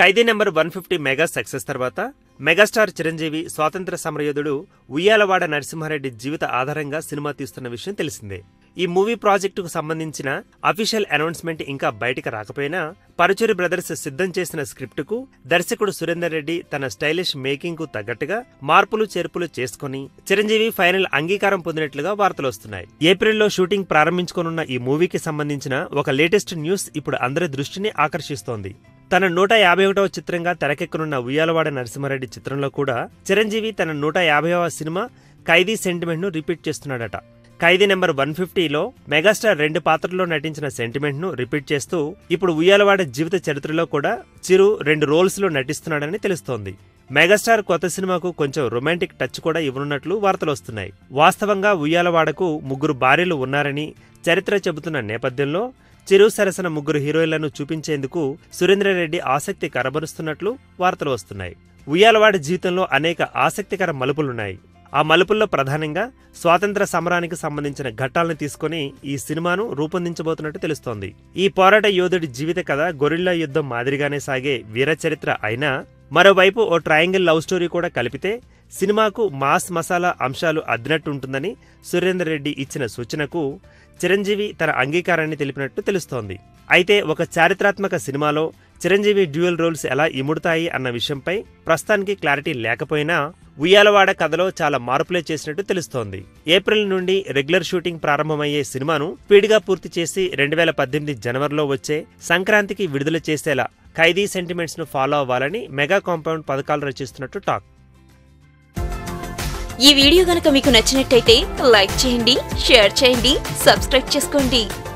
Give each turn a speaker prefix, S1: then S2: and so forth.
S1: ఖైదీ number one fifty mega success తర్వాత megastar Chiranjeevi స్వాతంత్ర సమరయోధుడు ఉయ్యాలవాడ నరసింహారెడ్డి జీవిత ఆధారంగా సినిమా తీస్తున్న విషయం తెలిసిందే ఈ మూవీ ప్రాజెక్టుకు సంబంధించిన అఫీషియల్ అనౌన్స్మెంట్ ఇంకా బయటికి రాకపోయినా పరుచూరి బ్రదర్స్ సిద్ధం చేసిన స్క్రిప్టుకు దర్శకుడు సురేందర్ రెడ్డి తన స్టైలిష్ మేకింగ్ కు తగ్గట్టుగా మార్పులు చేర్పులు చేసుకుని చిరంజీవి ఫైనల్ అంగీకారం పొందినట్లుగా వార్తలు వస్తున్నాయి ఏప్రిల్లో షూటింగ్ ప్రారంభించుకోనున్న ఈ మూవీకి సంబంధించిన ఒక లేటెస్ట్ న్యూస్ ఇప్పుడు అందరి దృష్టిని ఆకర్షిస్తోంది తన నూట యాభై ఒకటవ చిత్రంగా తెరకెక్కనున్న ఉయ్యాలవాడ నరసింహారెడ్డి చిత్రంలో కూడా చిరంజీవి తన నూట యాభైవ సినిమా ఖైదీ సెంటిమెంట్ ను రిపీట్ చేస్తున్నాడట ఖైదీ నెంబర్ వన్ ఫిఫ్టీలో మెగాస్టార్ రెండు పాత్రల్లో నటించిన సెంటిమెంట్ ను రిపీట్ చేస్తూ ఇప్పుడు ఉయ్యాలవాడ జీవిత చరిత్రలో కూడా చిరు రెండు రోల్స్ లో నటిస్తున్నాడని తెలుస్తోంది మెగాస్టార్ కొత్త సినిమాకు కొంచెం రొమాంటిక్ టచ్ కూడా ఇవ్వనున్నట్లు వార్తలు వస్తున్నాయి వాస్తవంగా ఉయ్యాలవాడకు ముగ్గురు భార్యలు ఉన్నారని చరిత్ర చెబుతున్న నేపథ్యంలో చిరు సరసన ముగ్గురు హీరోయిన్లను చూపించేందుకు సురేంద్రరెడ్డి ఆసక్తి కనబరుస్తున్నట్లు వార్తలు వస్తున్నాయి ఉయ్యాలవాడి జీవితంలో అనేక ఆసక్తికర మలుపులున్నాయి ఆ మలుపుల్లో ప్రధానంగా స్వాతంత్ర సమరానికి సంబంధించిన ఘట్టాలను తీసుకొని ఈ సినిమాను రూపొందించబోతున్నట్టు తెలుస్తోంది ఈ పోరాట యోధుడి జీవిత కథ గొరిల్లా యుద్ధం మాదిరిగానే సాగే వీరచరిత్ర అయినా మరోవైపు ఓ ట్రయాంగిల్ లవ్ స్టోరీ కూడా కలిపితే సినిమాకు మాస్ మసాలా అంశాలు అద్దినట్టుంటుందని సురేందర్ రెడ్డి ఇచ్చిన సూచనకు చిరంజీవి తన అంగీకారాన్ని తెలిపినట్టు తెలుస్తోంది అయితే ఒక చారిత్రాత్మక సినిమాలో చిరంజీవి డ్యూయల్ రోల్స్ ఎలా ఇముడుతాయి అన్న విషయంపై ప్రస్తుతానికి క్లారిటీ లేకపోయినా ఉయ్యాలవాడ కథలో చాలా మార్పులే చేసినట్టు తెలుస్తోంది ఏప్రిల్ నుండి రెగ్యులర్ షూటింగ్ ప్రారంభమయ్యే సినిమాను స్పీడ్గా పూర్తి చేసి రెండు వేల పద్దెనిమిది జనవరిలో వచ్చే సంక్రాంతికి విడుదల చేసేలా ఖైదీ సెంటిమెంట్స్ ను ఫాలో అవ్వాలని మెగా కాంపౌండ్ పథకాలు రచిస్తున్నట్టు టాక్
S2: ఈ వీడియో గనక మీకు నచ్చినట్టయితే లైక్ చేయండి షేర్ చేయండి సబ్స్క్రైబ్ చేసుకోండి